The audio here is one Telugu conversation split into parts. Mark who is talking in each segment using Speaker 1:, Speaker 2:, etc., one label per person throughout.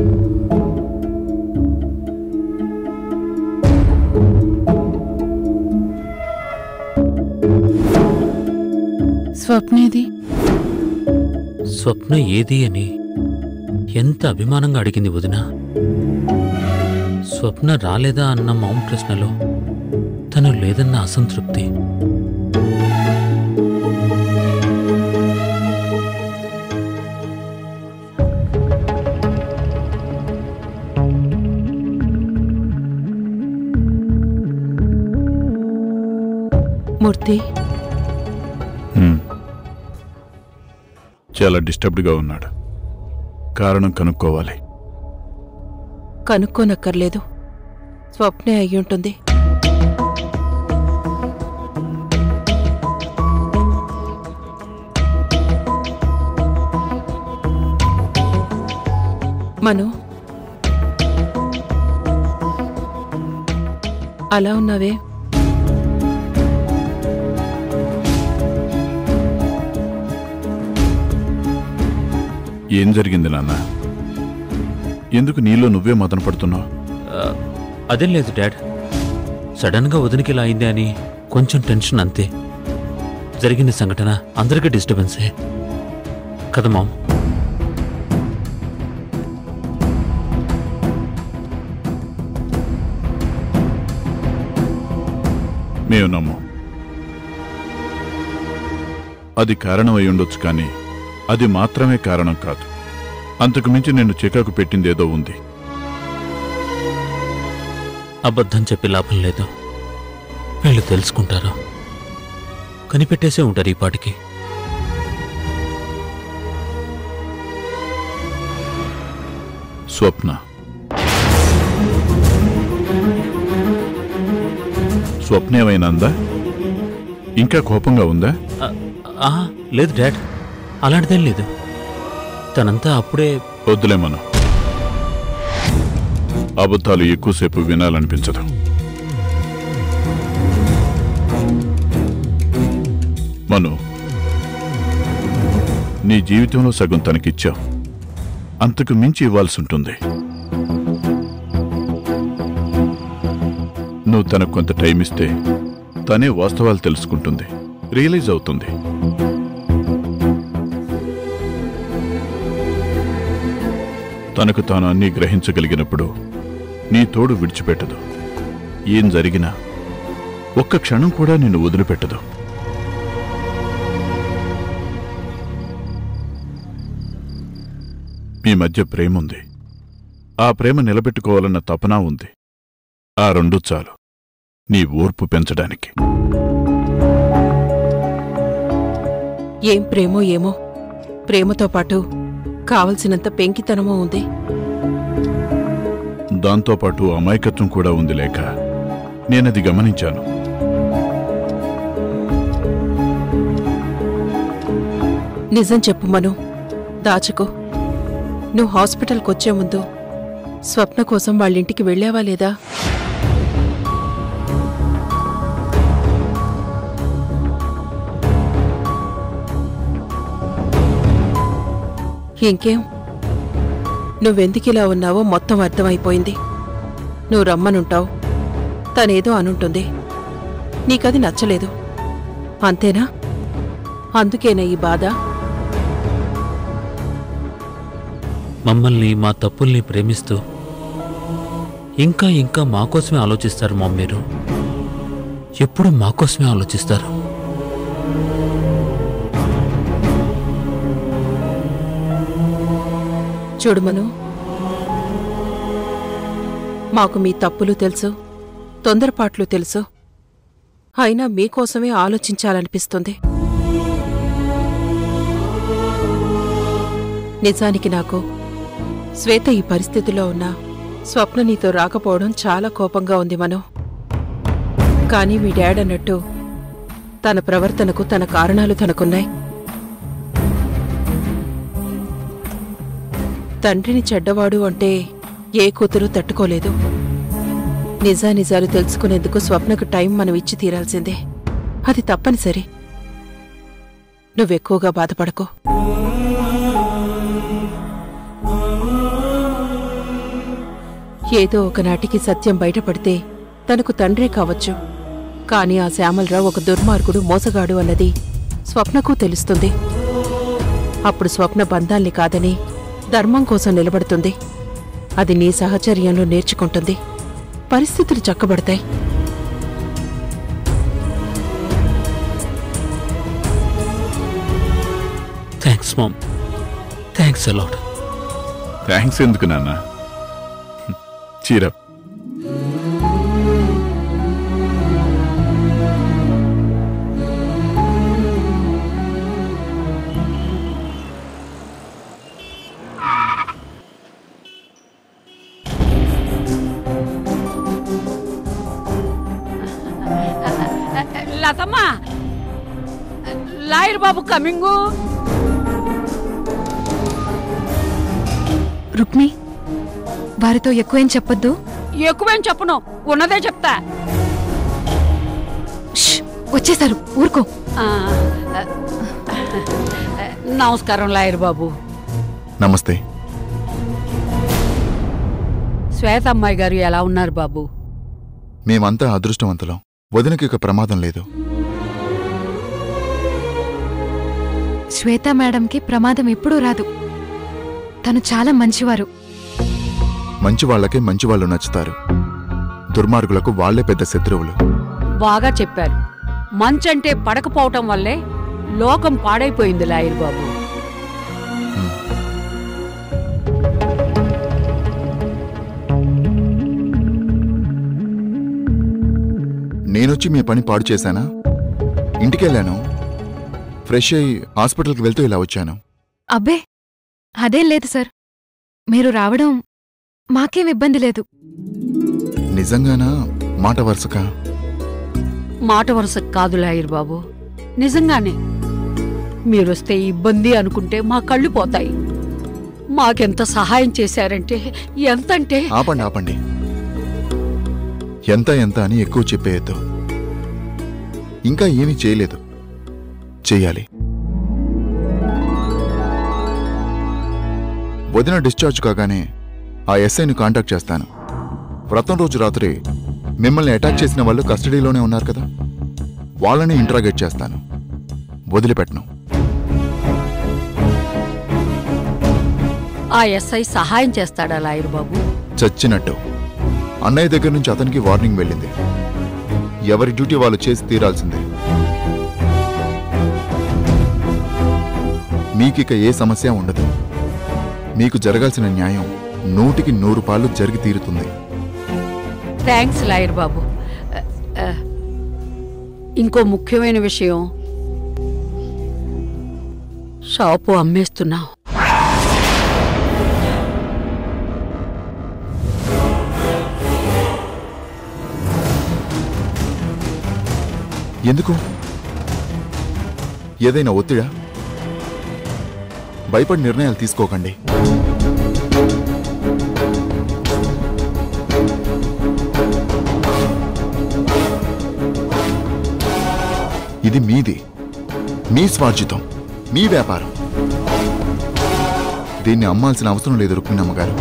Speaker 1: స్వప్నేది
Speaker 2: స్వప్న ఏది అని ఎంత అభిమానంగా అడిగింది వదిన స్వప్న రాలేదా అన్న మౌన్ ప్రశ్నలో తను లేదన్న అసంతృప్తి
Speaker 1: మూర్తి
Speaker 3: హ్మ్. చాలా డిస్టర్బ్డ్గా ఉన్నాడు కారణం కనుక్కోవాలి
Speaker 1: కనుక్కోనక్కర్లేదు స్వప్నే అయ్యుంటుంది మను అలా ఉన్నావే
Speaker 3: ఏం జరిగింది నాన్న ఎందుకు నీలో నువ్వే మదన పడుతున్నావు
Speaker 2: ఆ, అదేం లేదు డాడ్ సడన్గా వదినకి ఇలా అయింది అని కొంచెం టెన్షన్ అంతే జరిగిన సంఘటన అందరికీ డిస్టర్బెన్సే కదా మామ్
Speaker 3: మేము నమ్మం అది కారణం అయి ఉండొచ్చు కానీ అది మాత్రమే కారణం కాదు అంతకు మించి నేను చికాకు పెట్టిందేదో ఉంది
Speaker 2: అబద్ధం చెప్పి లాభం లేదు వీళ్ళు తెలుసుకుంటారు కనిపెట్టేసే ఉంటారు ఈ పాటికి
Speaker 3: స్వప్న స్వప్న ఏమైనా అందా ఇంకా కోపంగా ఉందా
Speaker 2: ఆ, ఆ, లేదు డాడ్ అలాంటిదేం లేదు తనంతా అప్పుడే
Speaker 3: వద్దులే మనం అబద్ధాలు ఎక్కువసేపు వినాలనిపించదు మను నీ జీవితంలో సగం తనకిచ్చావు అంతకు మించి ఇవ్వాల్సి ఉంటుంది నువ్వు తనకు కొంత టైం ఇస్తే తనే వాస్తవాలు తెలుసుకుంటుంది రియలైజ్ అవుతుంది తనకు తాను అన్నీ గ్రహించగలిగినప్పుడు నీ తోడు విడిచిపెట్టదు ఏం జరిగినా ఒక్క క్షణం కూడా నిన్ను వదిలిపెట్టదు మీ మధ్య ప్రేమ ఉంది ఆ ప్రేమ నిలబెట్టుకోవాలన్న తపన ఉంది ఆ రెండు చాలు నీ ఓర్పు పెంచడానికి
Speaker 1: ఏం ప్రేమో ఏమో ప్రేమతో పాటు కావలసినంత పెంకితనమూ ఉంది
Speaker 3: దాంతోపాటు అమాయకత్వం కూడా ఉంది లేక నేనది గమనించాను
Speaker 1: నిజం చెప్పు మను దాచకు నువ్వు హాస్పిటల్కి వచ్చే ముందు స్వప్న కోసం వాళ్ళింటికి వెళ్ళావా లేదా ఇంకేం నువ్వెందుకిలా ఉన్నావో మొత్తం అర్థమైపోయింది నువ్వు రమ్మనుంటావు తనేదో అనుంటుంది నీకది నచ్చలేదు అంతేనా అందుకేనా ఈ బాధ
Speaker 2: మమ్మల్ని మా తప్పుల్ని ప్రేమిస్తూ ఇంకా ఇంకా మా కోసమే ఆలోచిస్తారు మా మీరు ఎప్పుడు మా కోసమే ఆలోచిస్తారు
Speaker 1: చూడు మను మాకు మీ తప్పులు తెలుసు తొందరపాట్లు తెలుసు అయినా మీకోసమే ఆలోచించాలనిపిస్తుంది నిజానికి నాకు శ్వేత ఈ పరిస్థితిలో ఉన్నా స్వప్న నీతో రాకపోవడం చాలా కోపంగా ఉంది మను కానీ మీ డాడ్ అన్నట్టు తన ప్రవర్తనకు తన కారణాలు తనకున్నాయి తండ్రిని చెడ్డవాడు అంటే ఏ కూతురు తట్టుకోలేదు నిజానిజాలు తెలుసుకునేందుకు స్వప్నకు టైం మనం ఇచ్చి తీరాల్సిందే అది తప్పనిసరి నువ్వెక్కువగా బాధపడకు ఏదో ఒకనాటికి సత్యం బయటపడితే తనకు తండ్రే కావచ్చు కాని ఆ శ్యామలరావు ఒక దుర్మార్గుడు మోసగాడు అన్నది స్వప్నకు తెలుస్తుంది అప్పుడు స్వప్న బంధాల్ని కాదని ధర్మం కోసం నిలబడుతుంది అది నీ సహచర్యంలో నేర్చుకుంటుంది పరిస్థితులు చక్కబడతాయి
Speaker 2: thanks mom thanks a lot
Speaker 3: thanks ఎందుకు నాన్న చీరప్
Speaker 4: లతమ్మ లాయర్ బాబు కమింగు
Speaker 5: రుక్మి వారితో ఎక్కువేం చెప్పొద్దు
Speaker 4: ఎక్కువేం చెప్పను ఉన్నదే చెప్తా
Speaker 5: ష్, వచ్చేశారు ఊరుకో
Speaker 4: ఆ, నమస్కారం లాయర్ బాబు
Speaker 6: నమస్తే
Speaker 4: శ్వేత అమ్మాయి గారు ఎలా ఉన్నారు బాబు
Speaker 6: మేమంతా అదృష్టవంతులం వదినకి ఇక ప్రమాదం లేదు
Speaker 5: శ్వేత మేడంకి ప్రమాదం ఎప్పుడూ రాదు తను చాలా మంచివారు
Speaker 6: మంచి వాళ్ళకే మంచి వాళ్ళు నచ్చుతారు దుర్మార్గులకు వాళ్లే పెద్ద శత్రువులు
Speaker 4: బాగా చెప్పారు మంచంటే పడకపోవటం వల్లే లోకం పాడైపోయింది లాయర్ బాబు
Speaker 6: నేనొచ్చి మీ పని పాడు చేశానా ఇంటికెళ్ళాను ఫ్రెష్ అయి హాస్పిటల్కి వెళ్తూ ఇలా వచ్చాను
Speaker 5: అబ్బే అదేం లేదు సార్ మీరు రావడం మాకేం ఇబ్బంది లేదు
Speaker 6: నిజంగానా మాట వరుసగా
Speaker 4: మాట వరుస కాదు లాయర్ బాబు నిజంగానే మీరొస్తే ఇబ్బంది అనుకుంటే మా కళ్ళు పోతాయి మాకెంత సహాయం చేశారంటే ఎంతంటే
Speaker 6: ఆపండి ఆపండి ఎంత ఎంత అని ఎక్కువ చెప్పేయద్దు ఇంకా ఏమీ చేయలేదు చెయ్యాలి వదిన డిశ్చార్జ్ కాగానే ఆ ఎస్ఐని కాంటాక్ట్ చేస్తాను వ్రతం రోజు రాత్రి మిమ్మల్ని అటాక్ చేసిన వాళ్ళు కస్టడీలోనే ఉన్నారు కదా వాళ్ళని ఇంట్రాగేట్ చేస్తాను వదిలిపెట్టను
Speaker 4: ఆ ఎస్ఐ సహాయం చేస్తాడా లాయర్ బాబు
Speaker 6: చచ్చినట్టు అన్నయ్య దగ్గర నుంచి అతనికి వార్నింగ్ వెళ్ళింది ఎవరి డ్యూటీ వాళ్ళు చేసి తీరాల్సిందే మీకిక ఏ సమస్య ఉండదు మీకు జరగాల్సిన న్యాయం నూటికి నూరు పాలు జరిగి తీరుతుంది
Speaker 4: థ్యాంక్స్ లాయర్ బాబు ఆ, ఆ, ఇంకో ముఖ్యమైన విషయం షాపు అమ్మేస్తున్నాం
Speaker 6: ఎందుకు ఏదైనా ఒత్తిడా భయపడి నిర్ణయాలు తీసుకోకండి ఇది మీది మీ స్వార్జితం మీ వ్యాపారం దీన్ని అమ్మాల్సిన అవసరం లేదు రుక్మిణమ్మ గారు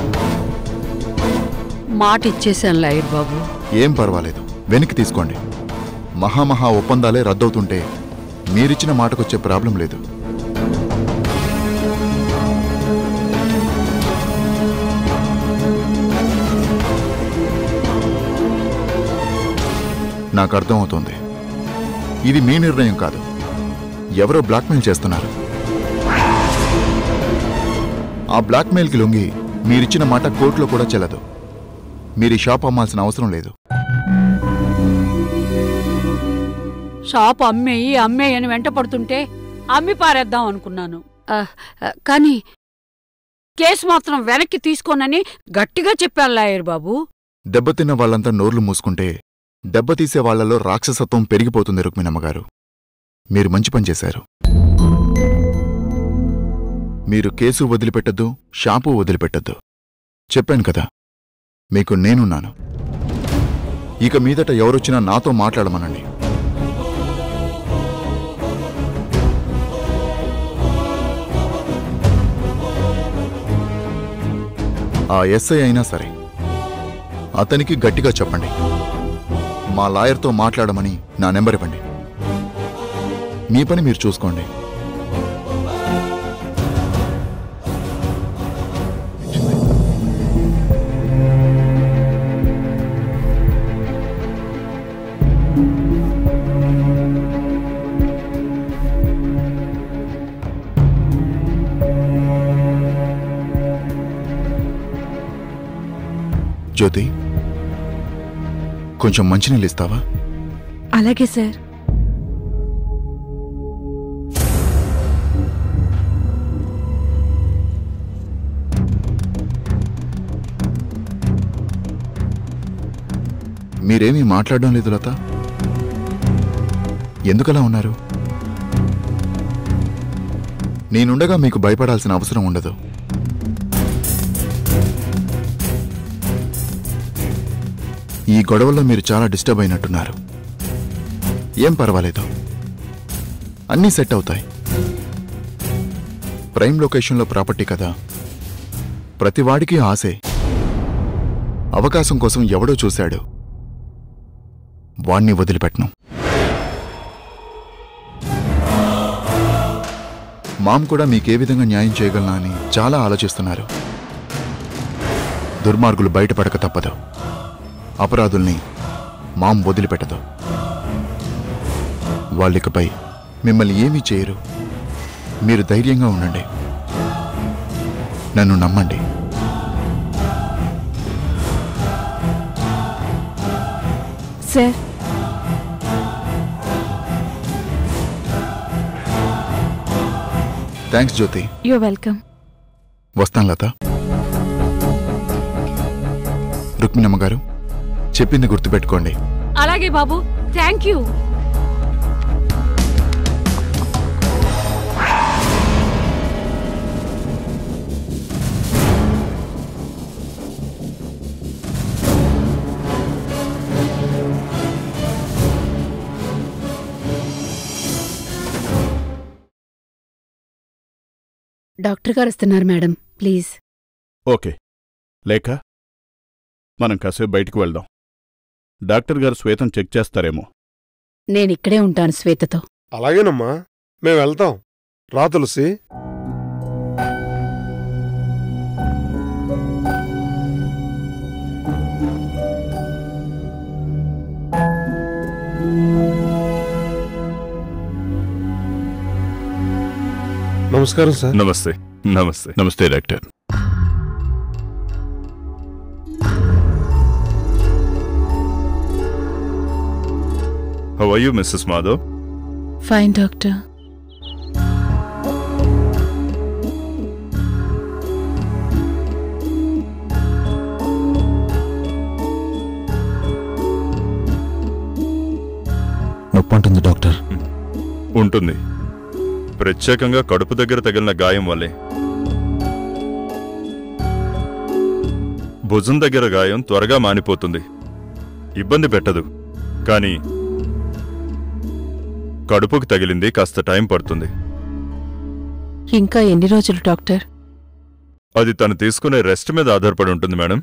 Speaker 4: మాట ఇచ్చేశాను లాయర్ బాబు
Speaker 6: ఏం పర్వాలేదు వెనక్కి తీసుకోండి మహామహా ఒప్పందాలే రద్దవుతుంటే మీరిచ్చిన మాటకొచ్చే ప్రాబ్లం లేదు నాకు అర్థమవుతోంది ఇది మీ నిర్ణయం కాదు ఎవరో బ్లాక్మెయిల్ చేస్తున్నారు ఆ బ్లాక్మెయిల్కి లొంగి మీరిచ్చిన మాట కోర్టులో కూడా చెల్లదు మీరు ఈ షాప్ అమ్మాల్సిన అవసరం లేదు
Speaker 4: షాపు అమ్మేయి అమ్మేయి అని వెంట పడుతుంటే అమ్మి పారేద్దాం అనుకున్నాను ఆ, ఆ, కానీ కేసు మాత్రం వెనక్కి తీసుకోనని గట్టిగా చెప్పాను లాయర్ బాబు
Speaker 6: దెబ్బతిన్న వాళ్ళంతా నోర్లు మూసుకుంటే దెబ్బతీసే వాళ్లలో రాక్షసత్వం పెరిగిపోతుంది రుక్మిణమ్మగారు మీరు మంచి పని చేశారు మీరు కేసు వదిలిపెట్టద్దు షాపు వదిలిపెట్టద్దు చెప్పాను కదా మీకు నేనున్నాను ఇక మీదట ఎవరొచ్చినా నాతో మాట్లాడమనండి ఆ ఎస్ఐ అయినా సరే అతనికి గట్టిగా చెప్పండి మా లాయర్తో మాట్లాడమని నా నెంబర్ ఇవ్వండి మీ పని మీరు చూసుకోండి జ్యోతి కొంచెం మంచినీళ్ళు ఇస్తావా
Speaker 5: అలాగే సార్
Speaker 6: మీరేమీ మాట్లాడడం లేదు లత ఎందుకలా ఉన్నారు నేనుండగా మీకు భయపడాల్సిన అవసరం ఉండదు ఈ గొడవల్లో మీరు చాలా డిస్టర్బ్ అయినట్టున్నారు ఏం పర్వాలేదు అన్నీ సెట్ అవుతాయి ప్రైమ్ లొకేషన్లో ప్రాపర్టీ కదా ప్రతివాడికి ఆశే అవకాశం కోసం ఎవడో చూశాడు వాణ్ణి వదిలిపెట్టను మామ్ కూడా మీకే విధంగా న్యాయం చేయగలనా అని చాలా ఆలోచిస్తున్నారు దుర్మార్గులు బయటపడక తప్పదు అపరాధుల్ని మామ్ వదిలిపెట్టదు వాళ్ళికపై మిమ్మల్ని ఏమీ చేయరు మీరు ధైర్యంగా ఉండండి నన్ను నమ్మండి
Speaker 5: sir
Speaker 6: thanks Jyothi
Speaker 5: you welcome
Speaker 6: వస్తాను లత రుక్మిణమ్మ గారు చెప్పింది గుర్తుపెట్టుకోండి
Speaker 4: అలాగే బాబు థ్యాంక్ యూ
Speaker 7: డాక్టర్ గారు వస్తున్నారు మేడం ప్లీజ్
Speaker 3: ఓకే లేక మనం కాసేపు బయటికి వెళ్దాం డాక్టర్ గారు శ్వేతం చెక్ చేస్తారేమో
Speaker 7: నేను ఇక్కడే ఉంటాను శ్వేతతో
Speaker 8: అలాగేనమ్మా మేము వెళ్తాం రా తులసి నమస్కారం సార్
Speaker 3: నమస్తే నమస్తే నమస్తే doctor how are you Mrs Madhav
Speaker 1: fine doctor
Speaker 2: నొప్పి ఉంటుంది డాక్టర్
Speaker 9: ఉంటుంది ప్రత్యేకంగా కడుపు దగ్గర తగిలిన గాయం వల్లే భుజం దగ్గర గాయం త్వరగా మానిపోతుంది ఇబ్బంది పెట్టదు కానీ కడుపుకి తగిలింది కాస్త టైం పడుతుంది
Speaker 1: ఇంకా ఎన్ని రోజులు డాక్టర్
Speaker 9: అది తను తీసుకునే రెస్ట్ మీద ఆధారపడి ఉంటుంది మేడం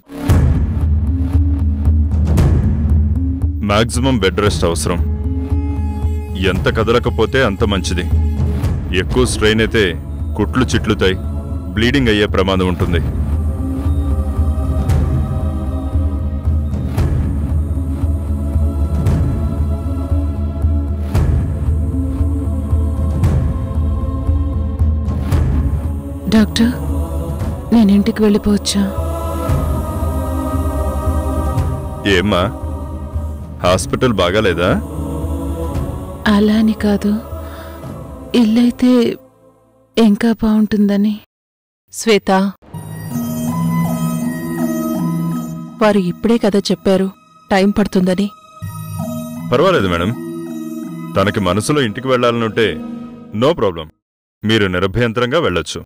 Speaker 9: మాక్సిమం బెడ్ రెస్ట్ అవసరం ఎంత కదలకపోతే అంత మంచిది ఎక్కువ స్ట్రెయిన్ అయితే కుట్లు చిట్లుతాయి బ్లీడింగ్ అయ్యే ప్రమాదం ఉంటుంది
Speaker 1: డాక్టర్ నేను ఇంటికి వెళ్ళిపోవచ్చా
Speaker 9: ఏమ్మా హాస్పిటల్ బాగాలేదా
Speaker 1: అలా అని కాదు ఇల్లైతే ఇంకా బాగుంటుందని శ్వేత వారు ఇప్పుడే కదా చెప్పారు టైం పడుతుందని
Speaker 9: పర్వాలేదు మేడం తనకి మనసులో ఇంటికి వెళ్ళాలనుంటే నో ప్రాబ్లం మీరు నిరభ్యంతరంగా వెళ్ళొచ్చు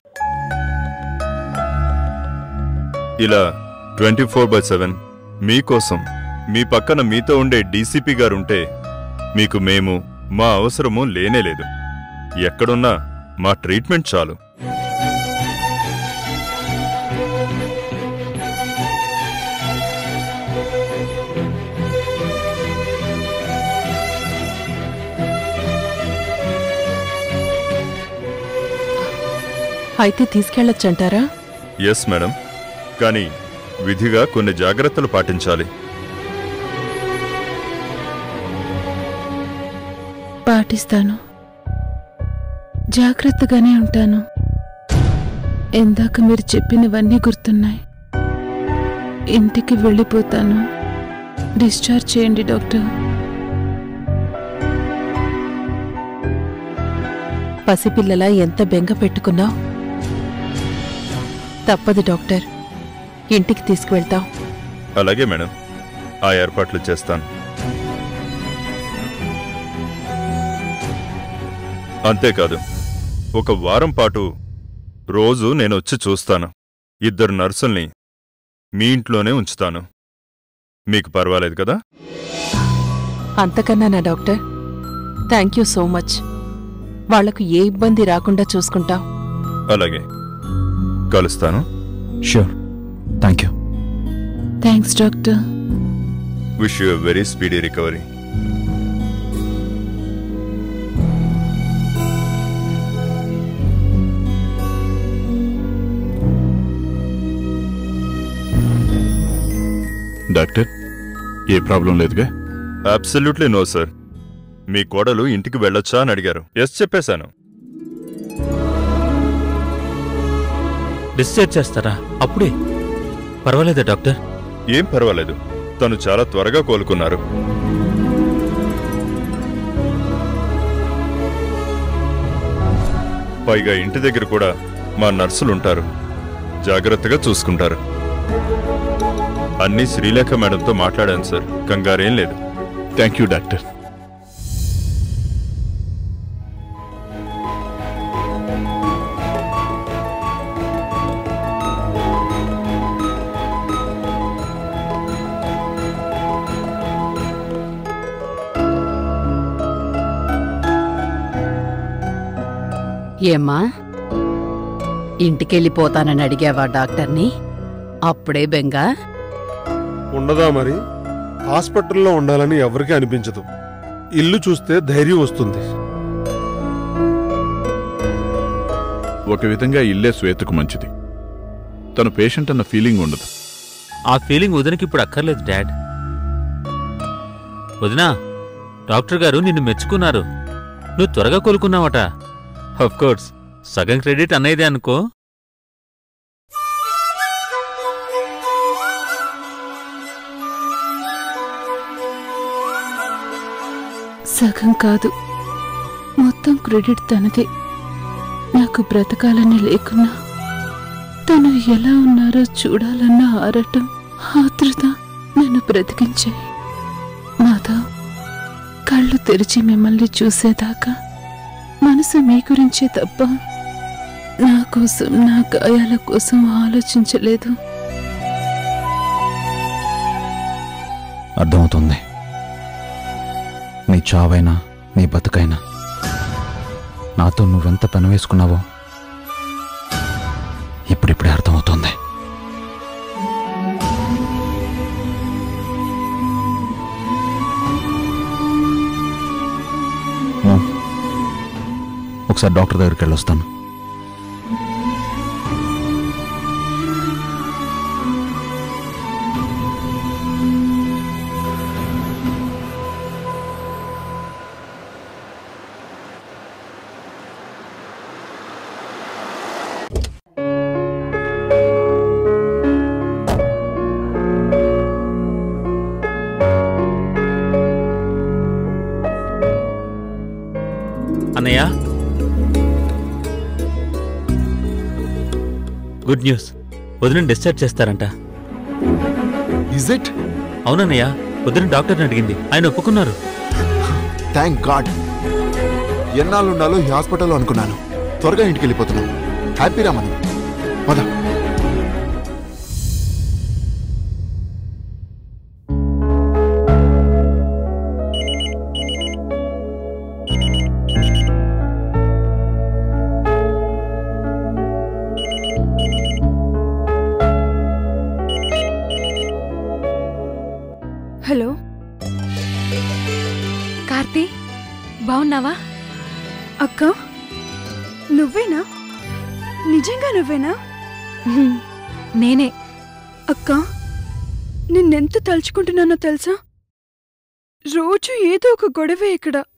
Speaker 9: ఇలా ట్వంటీ ఫోర్ బై సెవెన్ మీకోసం మీ పక్కన మీతో ఉండే డీసీపీ గారుంటే మీకు మేము మా అవసరము లేనేలేదు ఎక్కడున్నా మా ట్రీట్మెంట్ చాలు
Speaker 1: అయితే తీసుకెళ్లొచ్చంటారా
Speaker 9: ఎస్ మేడం కానీ విధిగా కొన్ని జాగ్రత్తలు పాటించాలి
Speaker 1: పాటిస్తాను జాగ్రత్తగానే ఉంటాను ఇందాక మీరు చెప్పినవన్నీ గుర్తున్నాయి ఇంటికి వెళ్ళిపోతాను డిశ్చార్జ్ చేయండి డాక్టర్ పసిపిల్లలా ఎంత బెంగ పెట్టుకున్నావు తప్పదు డాక్టర్ ఇంటికి తీసుకువెళ్తాం
Speaker 9: అలాగే మేడం ఆ ఏర్పాట్లు చేస్తాను అంతేకాదు ఒక వారం పాటు రోజు నేను వచ్చి చూస్తాను ఇద్దరు నర్సుల్ని మీ ఇంట్లోనే ఉంచుతాను మీకు పర్వాలేదు కదా
Speaker 1: అంతకన్నా నా doctor thank you so much వాళ్లకు ఏ ఇబ్బంది రాకుండా చూసుకుంటాం
Speaker 9: అలాగే కలుస్తాను
Speaker 10: sure thank you
Speaker 1: thanks doctor
Speaker 9: wish you very speedy recovery
Speaker 3: doctor ఏ ప్రాబ్లం లేదుగా
Speaker 9: అబ్సల్యూట్లీ నో సార్ మీ కోడలు ఇంటికి వెళ్ళొచ్చా అని అడిగారు ఎస్ చెప్పేశాను
Speaker 2: డిశ్చార్జ్ చేస్తారా అప్పుడే పర్వాలేదా డాక్టర్
Speaker 9: ఏం పర్వాలేదు తను చాలా త్వరగా కోలుకున్నారు పైగా ఇంటి దగ్గర కూడా మా నర్సులుంటారు జాగ్రత్తగా చూసుకుంటారు అన్నీ శ్రీలేఖ మేడంతో మాట్లాడాను సార్ కంగారేం లేదు
Speaker 3: థ్యాంక్ యూ డాక్టర్
Speaker 7: ఏమ్మా ఇంటికెళ్ళిపోతానని అడిగావా డాక్టర్ని అప్పుడే బెంగ
Speaker 8: ఉండదా మరి హాస్పిటల్లో ఉండాలని ఎవరికీ అనిపించదు ఇల్లు చూస్తే ధైర్యం వస్తుంది
Speaker 3: ఒక విధంగా ఇల్లే శ్వేతకు మంచిది తను పేషెంట్ అన్న ఫీలింగ్ ఉండదు
Speaker 2: ఆ ఫీలింగ్ వదినకి ఇప్పుడు అక్కర్లేదు డాడ్ వదినా డాక్టర్ గారు నిన్ను మెచ్చుకున్నారు నువ్వు త్వరగా కోలుకున్నావట కోర్స్ సగం క్రెడిట్ అన్నయ్యదే అనుకో
Speaker 1: సగం కాదు మొత్తం క్రెడిట్ తనదే నాకు బ్రతకాలని లేకున్నా తను ఎలా ఉన్నారో చూడాలన్న ఆరటం ఆతృత నన్ను బ్రతికించాయి మాధవ్ కళ్ళు తెరిచి మిమ్మల్ని చూసేదాకా మనసు మీ గురించే తప్ప నా కోసం నా గాయాల కోసం ఆలోచించలేదు
Speaker 10: అర్థమవుతుంది నీ చావైనా నీ బతుకైనా నాతో నువ్వెంత పెనవేసుకున్నావో ఇప్పుడిప్పుడే అర్థమవుతుంది నో. ఒకసారి డాక్టర్ దగ్గరికి వెళ్ళొస్తాను
Speaker 2: అన్నయ్య గుడ్ న్యూస్ వదిన డిశ్చార్జ్ చేస్తారంట
Speaker 6: ఇజ్ ఇట్
Speaker 2: అవునన్నయ్య వదిన డాక్టర్ని అడిగింది ఆయన ఒప్పుకున్నారు
Speaker 6: థ్యాంక్ గాడ్ ఎన్నాళ్ళుండాలో ఈ హాస్పిటల్లో అనుకున్నాను త్వరగా ఇంటికి వెళ్ళిపోతున్నాను హ్యాపీ రా మనం పద
Speaker 5: హలో కార్తీ బాగున్నావా
Speaker 11: అక్క నువ్వేనా నిజంగా నువ్వేనా
Speaker 5: హ్మ్, నేనే
Speaker 11: అక్క నిన్నెంత తలుచుకుంటున్నానో తెలుసా రోజు ఏదో ఒక గొడవే ఇక్కడ